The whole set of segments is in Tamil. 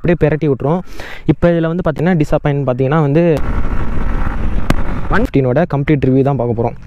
அப்படியே பெரட்டி விட்ரும் இப்போ இதில் வந்து பார்த்தீங்கன்னா டிசப்பாயின் பார்த்தீங்கன்னா வந்து ஒன் ஃபிஃப்டீனோட கம்ப்ளீட் ரிவ்யூ தான் பார்க்க போகிறோம்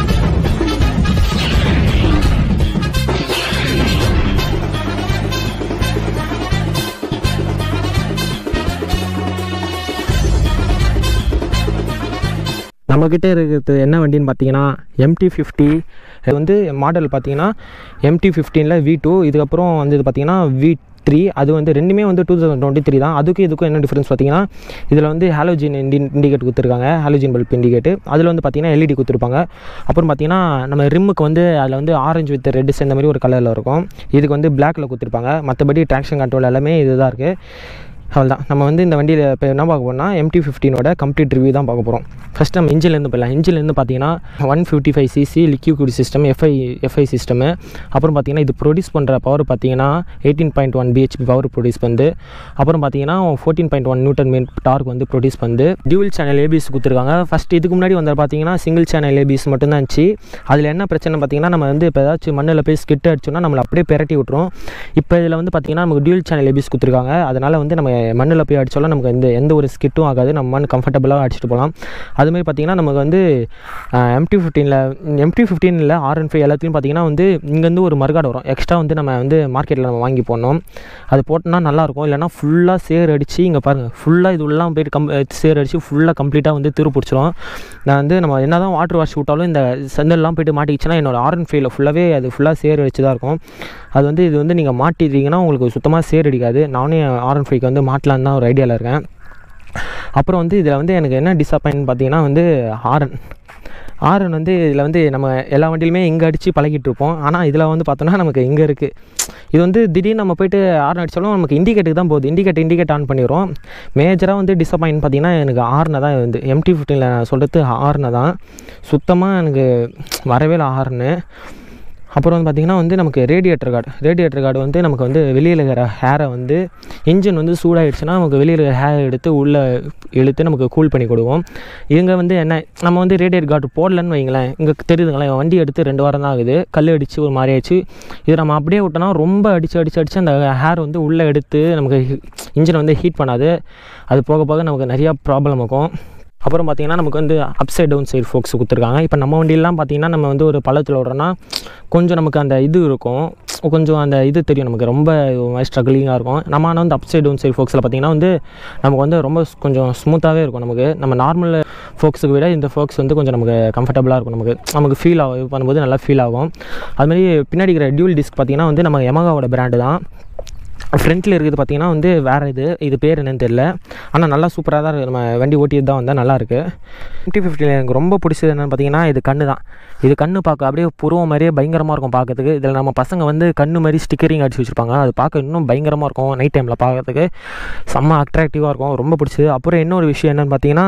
நம்மக்கிட்ட இருக்கிறது என்ன வண்டின்னு பார்த்தீங்கன்னா எம்டி ஃபிஃப்டி இது வந்து மாடல் பார்த்தீங்கன்னா எம்டி ஃபிஃப்டீனில் வி டூ இதுக்கப்புறம் வந்து இது பார்த்தீங்கன்னா வி த்ரீ அது வந்து ரெண்டுமே வந்து டூ தௌசண்ட் டுவெண்ட்டி த்ரீ தான் அதுக்கும் இதுக்கும் என்ன டிஃப்ரென்ஸ் பார்த்தீங்கன்னா இதில் வந்து ஹாலோஜின் இண்டி இண்டிகேட் கொடுத்துருக்காங்க ஹாலோஜின் பல்ப் இண்டிகேட்டு அதில் வந்து பார்த்தீங்கன்னா எல்இடி கொடுத்துருப்பாங்க அப்புறம் பார்த்தீங்கன்னா நம்ம ரிம்முக்கு வந்து அதில் வந்து ஆரஞ்சு வித் ரெட் சேர்ந்த மாதிரி ஒரு கலரில் இருக்கும் இதுக்கு வந்து பிளாக்ல கொடுத்துருப்பாங்க மற்றபடி ட்ராக்ஷன் கண்ட்ரோல் எல்லாமே இதுதான் இருக்குது அவ்வளோதான் நம்ம வந்து இந்த வண்டியில் இப்போ என்ன பார்க்க போறோம்னா எம்டி ஃபிஃப்டீனோட கம்ப்ளீட் ரிவ்யூ தான் பார்க்க போகிறோம் ஃபஸ்ட் நம்ம இன்ஜின்லேருந்து போயிடலாம் இன்ஜின்லேருந்து பார்த்தீங்கன்னா one fifty five CC liquid system FI FI system அப்புறம் பார்த்தீங்கன்னா இது ப்ரொடியூஸ் பண்ணுற பவர் பார்த்தீங்கன்னா eighteen point one BHP power produce பண்ணுது அப்புறம் பார்த்தீங்கன்னா ஃபோர்டீன் பாயிண்ட் ஒன் நியூட்டன் மீன் டார்க் வந்து ப்ரொடியூஸ் பண்ணுது டியூல் சேனல் ஏபிஎஸ் கொடுத்துருக்காங்க ஃபஸ்ட் இதுக்கு முன்னாடி வந்து பார்த்தீங்கன்னா சிங்கிள் சேனல் ஏபிஎஸ் மட்டும்தான் இருந்துச்சு அதில் என்ன பிரச்சனை பார்த்தீங்கன்னா நம்ம வந்து இப்போ ஏதாச்சும் மண்ணில் போய் ஸ்கிட் அடிச்சோன்னா நம்மளை அப்படியே பெரட்டி விட்ரும் இப்போ இதில் வந்து பார்த்தீங்கன்னா நமக்கு டியூல் சேனல் ஏபிஎஸ் கொடுத்துருக்காங்க அதனால் வந்து நம்ம மண்ணில் போய் அடித்தாலும் நமக்கு எந்த எந்த ஒரு ஸ்கிட்டும் ஆகாது நம்ம மண் கம்ஃபர்டபுளாக அடிச்சுட்டு போகலாம் அதுமாதிரி பார்த்தீங்கன்னா நமக்கு வந்து எம்டி ஃபிஃப்டீனில் எம்டி ஃபிஃப்டீனில் ஆர் அண்ட் ஃபைவ் எல்லாத்துலையும் பார்த்தீங்கன்னா வந்து இங்கேருந்து ஒரு மறுகாடு வரும் எக்ஸ்ட்ரா வந்து நம்ம வந்து மார்க்கெட்டில் நம்ம வாங்கி போடணும் அது போட்டோம்னா நல்லாயிருக்கும் இல்லைனா ஃபுல்லாக சேர் அடித்து இங்கே பாருங்கள் ஃபுல்லாக இது உள்ளலாம் போயிட்டு கம் சேர் அடித்து ஃபுல்லாக கம்ப்ளீட்டாக வந்து திரு பிடிச்சிரும் நான் வந்து நம்ம என்ன தான் வாட்டர் வாஷ் விட்டாலும் இந்த செந்தல்லாம் போயிட்டு மாட்டிக்கிச்சுன்னா என்னோட ஆர் அண்ட் ஃபைவ்ல ஃபுல்லாகவே அது ஃபுல்லாக சேர் அடிச்சு தான் இருக்கும் அது வந்து இது வந்து நீங்கள் மாட்டிட்டீங்கன்னா உங்களுக்கு சுத்தமாக சேர் அடிக்காது நானே ஆர் அண்ட் ஃபைவ்க்கு வந்து மாட்டலான்னு தான் ஒரு ஐடியாவில் இருக்கேன் அப்புறம் வந்து இதில் வந்து எனக்கு என்ன டிசப்பாயின் பார்த்தீங்கன்னா வந்து ஹாரன் ஹாரன் வந்து இதில் வந்து நம்ம எல்லா வண்டியிலுமே இங்கே அடித்து பழகிட்டு இருப்போம் ஆனால் இதில் வந்து பார்த்தோன்னா நமக்கு இங்கே இருக்குது இது வந்து திடீர்னு நம்ம போயிட்டு ஹார்ன் அடித்தாலும் நமக்கு இண்டிகேட்டுக்கு தான் போகுது இண்டிகேட் இண்டிகேட் ஆன் பண்ணிடுறோம் மேஜராக வந்து டிசப்பாயின் பார்த்தீங்கன்னா எனக்கு ஹார்னை தான் வந்து எம்டி ஃபிஃப்டீனில் நான் சொல்கிறது ஹார்னை தான் சுத்தமாக எனக்கு வரவே இல்லை ஹார்னு அப்புறம் வந்து பார்த்திங்கன்னா வந்து நமக்கு ரேடியேட்டர் கார்டு ரேடியேட்டர் கார்டு வந்து நமக்கு வந்து வெளியில் இருக்கிற ஹேரை வந்து இன்ஜின் வந்து சூடாகிடுச்சுன்னா நமக்கு வெளியில் இருக்கிற ஹேர் எடுத்து உள்ளே இழுத்து நமக்கு கூல் பண்ணி கொடுக்கும் இவங்க வந்து என்ன நம்ம வந்து ரேடியேட்டர் கார்டு போடலன்னு வைங்களேன் இங்கே தெரியுதுங்களா இவன் வண்டி எடுத்து ரெண்டு வாரம் தான் ஆகுது கல் அடித்து ஒரு மாதிரி ஆயிடுச்சு இதை நம்ம அப்படியே விட்டோம்னா ரொம்ப அடித்து அடித்து அடித்து அந்த ஹேர் வந்து உள்ளே எடுத்து நமக்கு இன்ஜினை வந்து ஹீட் பண்ணாது அது போக போக நமக்கு நிறையா ப்ராப்ளம் இருக்கும் அப்புறம் பார்த்தீங்கன்னா நமக்கு வந்து up side down side forks கொடுத்துருக்காங்க இப்போ நம்ம வண்டியெல்லாம் பார்த்தீங்கன்னா நம்ம வந்து ஒரு பள்ளத்தில் விட்றோன்னா கொஞ்சம் நமக்கு அந்த இது இருக்கும் கொஞ்சம் அந்த இது தெரியும் நமக்கு ரொம்ப ஸ்ட்ரகிளிங்காக இருக்கும் நம்ம ஆனால் வந்து அப் சைட் டவுன் சைடு ஃபோக்ஸில் பார்த்தீங்கன்னா வந்து நமக்கு வந்து ரொம்ப கொஞ்சம் ஸ்மூத்தாகவே இருக்கும் நமக்கு நம்ம நார்மல் ஃபோக்ஸுக்கு விட இந்த ஃபோக்ஸ் வந்து கொஞ்சம் நமக்கு கம்ஃபர்டபுளாக இருக்கும் நமக்கு நமக்கு ஃபீல் ஆகும் இது பண்ணும்போது நல்லா ஃபீல் ஆகும் அதுமாதிரி பின்னாடி இருக்கிற டியூல் டிஸ்க் பார்த்தீங்கன்னா வந்து நம்ம எமகாவோட பிராண்டு தான் ஃப்ரண்ட்டில் இருக்குது பார்த்தீங்கன்னா வந்து வேறு இது இது பேர் என்னன்னு தெரில ஆனால் நல்லா சூப்பராக தான் இருக்குது நம்ம வண்டி ஓட்டியது தான் வந்தால் நல்லாயிருக்கு எம்டி ஃபிஃப்டியில் எனக்கு ரொம்ப பிடிச்சது என்னென்னு பார்த்தீங்கன்னா இது கண்ணு தான் இது கண்ணு பார்க்க அப்படியே புருவம் மாதிரியே பயங்கரமாக இருக்கும் பார்க்கறதுக்கு இதில் நம்ம பசங்க வந்து கண்ணு மாதிரி ஸ்டிக்கரிங் அடிச்சு வச்சுருப்பாங்க அது பார்க்க இன்னும் பயங்கரமாக இருக்கும் நைட் டைமில் பார்க்கறதுக்கு செம்ம அட்ராக்டிவாக இருக்கும் ரொம்ப பிடிச்சது அப்புறம் இன்னொரு விஷயம் என்னென்னு பார்த்தீங்கன்னா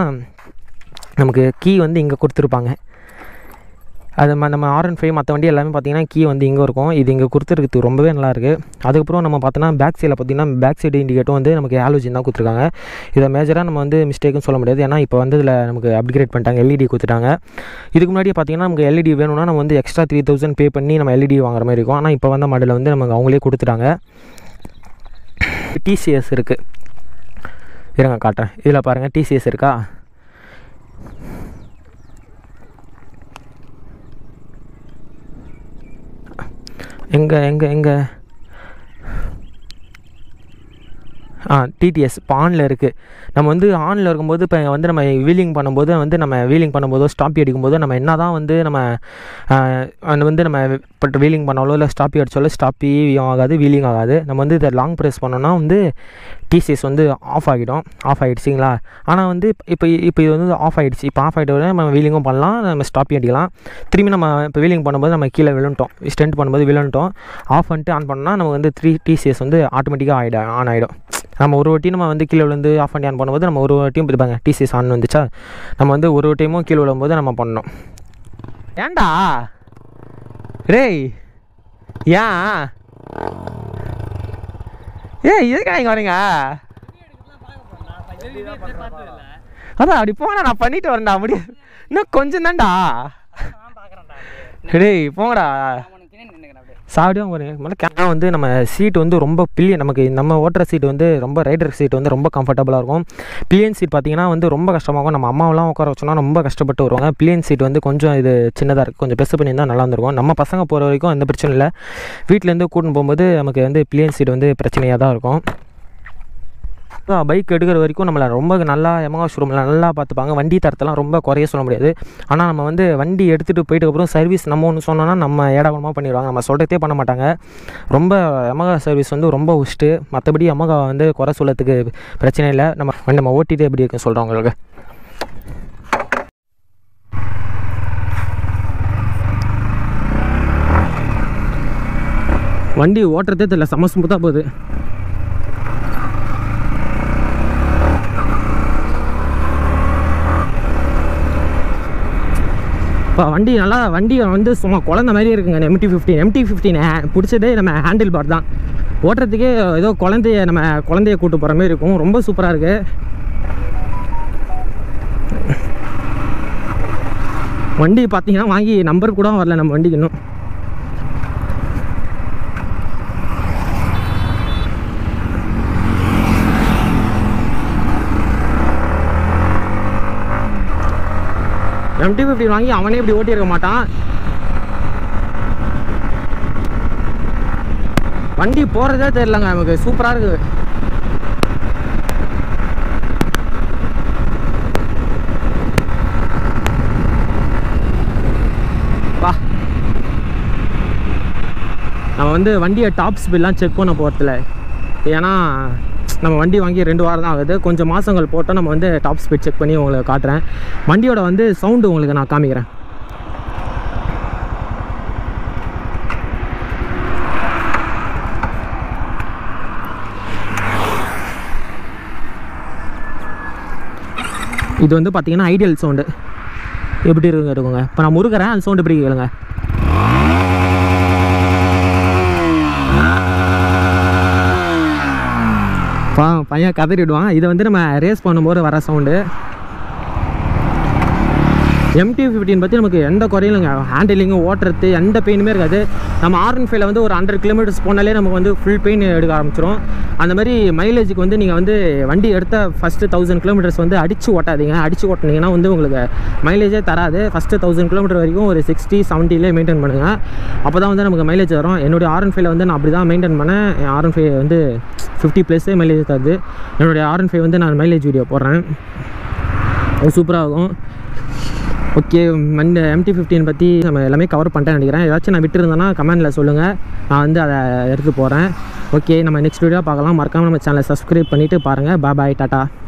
நமக்கு கீ வந்து இங்கே கொடுத்துருப்பாங்க அது ம- நம்ம ஆர் அண்ட் ஃபைவ் மற்ற வண்டி எல்லாமே பார்த்தீங்கன்னா கீ வந்து இங்கே இருக்கும் இது இங்கே கொடுத்துருக்கு ரொம்பவே நல்லா இருக்குது அதுக்கப்புறம் நம்ம பார்த்தோன்னா பேக் சைடில் பார்த்தீங்கன்னா பேக் சைடு இண்டிகேட்டும் வந்து நமக்கு ஆலோஜின் தான் கொடுத்துருக்காங்க இதை மேஜராக நம்ம வந்து மிஸ்டேக்குன்னு சொல்ல முடியாது ஏன்னா இப்போ வந்து இதில் நமக்கு அப்கிரேட் பண்ணிட்டாங்க எல்இடி கொடுத்துட்டாங்க இதுக்கு முன்னாடி பார்த்தீங்கன்னா நமக்கு எல்இடி வேணும்னா நம்ம வந்து எக்ஸ்ட்ரா த்ரீ தௌசண்ட் பே பண்ணி நம்ம எல்இடி வாங்குற மாதிரி இருக்கும் ஆனால் இப்போ வந்த மாடலில் வந்து நமக்கு அவங்களே கொடுத்துட்டாங்க டிசிஎஸ் இருக்குது இருங்க காட்டுறேன் இதில் பாருங்கள் டிசிஎஸ் இருக்கா எங்கே எங்கே எங்கே ஆ டிடிஎஸ் இப்போ ஆனில் இருக்குது நம்ம வந்து ஆனில் இருக்கும்போது இப்போ வந்து நம்ம வீலிங் பண்ணும்போது வந்து நம்ம வீலிங் பண்ணும்போதோ ஸ்டாப்பி அடிக்கும்போதோ நம்ம என்ன தான் வந்து நம்ம ஆ, அது வந்து நம்ம இப்போ வீலிங் பண்ணாலோ இல்லை ஸ்டாப்பி அடித்தாலோ ஸ்டாப்பி ஆகாது வீலிங் ஆகாது நம்ம வந்து இதை லாங் ப்ரெஸ் பண்ணோன்னா வந்து டிசிஎஸ் வந்து ஆஃப் ஆகிடும் ஆஃப் ஆகிடுச்சிங்களா ஆனால் வந்து இப்போ இப்போ இது வந்து ஆஃப் ஆகிடுச்சு இப்போ ஆஃப் ஆகிட்ட நம்ம வீலிங்கும் பண்ணலாம் நம்ம ஸ்டாப்பி அடிக்கலாம் திரும்பி நம்ம இப்போ வீலிங் பண்ணும்போது நம்ம கீழே விழுந்துட்டோம் ஸ்டென்ட் பண்ணும்போது விழுந்துட்டோம் ஆஃப் பண்ணிட்டு ஆன் பண்ணால் நம்ம வந்து த்ரீ டிசிஎஸ் வந்து ஆட்டோமேட்டிக்காக ஆகிடும் ஆன் ஆகிடும் நம்ம ஒரு வாட்டி நம்ம வந்து கீழே விழுந்து ஆஃப் பண்ணி ஆன் பண்ணும்போது நம்ம ஒரு வாட்டியும் இருப்பாங்க டிசிஎஸ் ஆன் வந்துச்சா நம்ம வந்து ஒரு டைமும் கீழே விழும்போது நம்ம பண்ணணும் ஏன்டா ரேய் ஏன் ஏய் எதுக்கா இங்கே வரீங்க அதான் அப்படி போனா நான் பண்ணிட்டு வரேன்டா முடியும் இன்னும் கொஞ்சம் தான்டா டேய் போங்கடா சாடியும் ஒரு முதல்ல கேமரா வந்து நம்ம சீட் வந்து ரொம்ப பில்லியன் நமக்கு நம்ம ஓட்டுற சீட் வந்து ரொம்ப ரைடர் சீட் வந்து ரொம்ப கம்ஃபர்டபுளாக இருக்கும் பில்லியன் சீட் பார்த்தீங்கன்னா வந்து ரொம்ப கஷ்டமாகும் நம்ம அம்மாவெல்லாம் உட்கார வச்சோன்னா ரொம்ப கஷ்டப்பட்டு வருவாங்க பில்லியன் சீட் வந்து கொஞ்சம் இது சின்னதாக இருக்குது கொஞ்சம் பெருசு பண்ணியிருந்தால் நல்லா இருந்திருக்கும் நம்ம பசங்க போகிற வரைக்கும் எந்த பிரச்சனை இல்லை வீட்டிலேருந்து கூட்டின்னு போகும்போது நமக்கு வந்து பில்லியன் சீட் வந்து பிரச்சனையாக தான் இருக்கும் பைக் எடுக்கிற வரைக்கும் நம்மளை ரொம்ப நல்லா எமகா ஷோரூமில் நல்லா பார்த்துப்பாங்க வண்டி தரத்தெல்லாம் ரொம்ப குறைய சொல்ல முடியாது ஆனால் நம்ம வந்து வண்டி எடுத்துகிட்டு போயிட்டு அப்புறம் சர்வீஸ் நம்ம ஒன்று சொன்னோன்னா நம்ம ஏடாகமாக பண்ணிடுவாங்க நம்ம சொல்கிறதே பண்ண மாட்டாங்க ரொம்ப எமகா சர்வீஸ் வந்து ரொம்ப உஷ்ட்டு மற்றபடி எமகா வந்து குறை சொல்லத்துக்கு பிரச்சனை இல்லை நம்ம வண்டி நம்ம ஓட்டிட்டு எப்படி இருக்குன்னு சொல்கிறோம் உங்களுக்கு வண்டி ஓட்டுறதே தெரியல செம ஸ்மூத்தாக போகுது இப்போ வண்டி நல்லா வண்டி வந்து சும்மா குழந்த மாதிரி இருக்குங்க எம்டி ஃபிஃப்டீன் எம்டி ஃபிஃப்டீன் பிடிச்சதே நம்ம ஹேண்டில் பார் தான் ஓட்டுறதுக்கே ஏதோ குழந்தைய நம்ம குழந்தைய கூட்டு போகிற மாதிரி இருக்கும் ரொம்ப சூப்பராக இருக்குது வண்டி பார்த்தீங்கன்னா வாங்கி நம்பர் கூட வரல நம்ம வண்டிக்கு இன்னும் எம்டி ஃபிஃப்டி வாங்கி அவனே இப்படி ஓட்டியிருக்க மாட்டான் வண்டி போகிறதே தெரியலங்க நமக்கு சூப்பராக இருக்குது வா நம்ம வந்து வண்டியை டாப் ஸ்பீட்லாம் செக் பண்ண போகிறதில்ல ஏன்னா நம்ம வண்டி வாங்கி ரெண்டு வாரம் தான் ஆகுது கொஞ்சம் மாதங்கள் போட்டால் நம்ம வந்து டாப் ஸ்பீட் செக் பண்ணி உங்களுக்கு காட்டுறேன் வண்டியோட வந்து சவுண்டு உங்களுக்கு நான் காமிக்கிறேன் இது வந்து பார்த்தீங்கன்னா ஐடியல் சவுண்டு எப்படி இருக்குங்க இருக்குங்க இப்போ நான் முருகிறேன் அந்த சவுண்டு எப்படி கேளுங்க பா பையன் கதறிடுவான் இதை வந்து நம்ம ரேஸ் பண்ணும்போது வர சவுண்டு எம்டி ஃபிஃப்டின் பற்றி நமக்கு எந்த குறையும் இல்லைங்க ஹேண்டிலிங்கு ஓட்டுறது எந்த பெயினுமே இருக்காது நம்ம ஆர் ஒன் ஃபைவ்ல வந்து ஒரு ஹண்ட்ரட் கிலோமீட்டர்ஸ் போனாலே நமக்கு வந்து ஃபுல் பெயின் எடுக்க ஆரம்பிச்சிடும் அந்த மாதிரி மைலேஜுக்கு வந்து நீங்கள் வந்து வண்டி எடுத்த ஃபஸ்ட்டு தௌசண்ட் கிலோமீட்டர்ஸ் வந்து அடித்து ஓட்டாதீங்க அடித்து ஓட்டினீங்கன்னா வந்து உங்களுக்கு மைலேஜே தராது ஃபஸ்ட்டு தௌசண்ட் கிலோமீட்டர் வரைக்கும் ஒரு சிக்ஸ்டி செவன்ட்டிலே மெயின்டைன் பண்ணுங்கள் அப்போ தான் வந்து நமக்கு மைலேஜ் வரும் என்னுடைய ஆர் ஒன் ஃபைவ்ல வந்து நான் அப்படி தான் மெயின்டைன் பண்ணேன் என் ஆர் ஒன் ஃபைவ் வந்து ஃபிஃப்டி ப்ளஸ்ஸே மைலேஜ் தருது என்னுடைய ஆர் ஒன் ஃபைவ் வந்து நான் மைலேஜ் வீடியோ போடுறேன் அது சூப்பராக இருக்கும் ஓகே மண்ட எம்டி ஃபிஃப்டின் பற்றி நம்ம எல்லாமே கவர் பண்ணிட்டேன் நினைக்கிறேன் ஏதாச்சும் நான் விட்டுருந்தேன்னா கமெண்டில் சொல்லுங்கள் நான் வந்து அதை எடுத்து போகிறேன் ஓகே நம்ம நெக்ஸ்ட் வீடியோ பார்க்கலாம் மறக்காமல் நம்ம சேனலை சப்ஸ்கிரைப் பண்ணிவிட்டு பாருங்கள் பாய் டாட்டா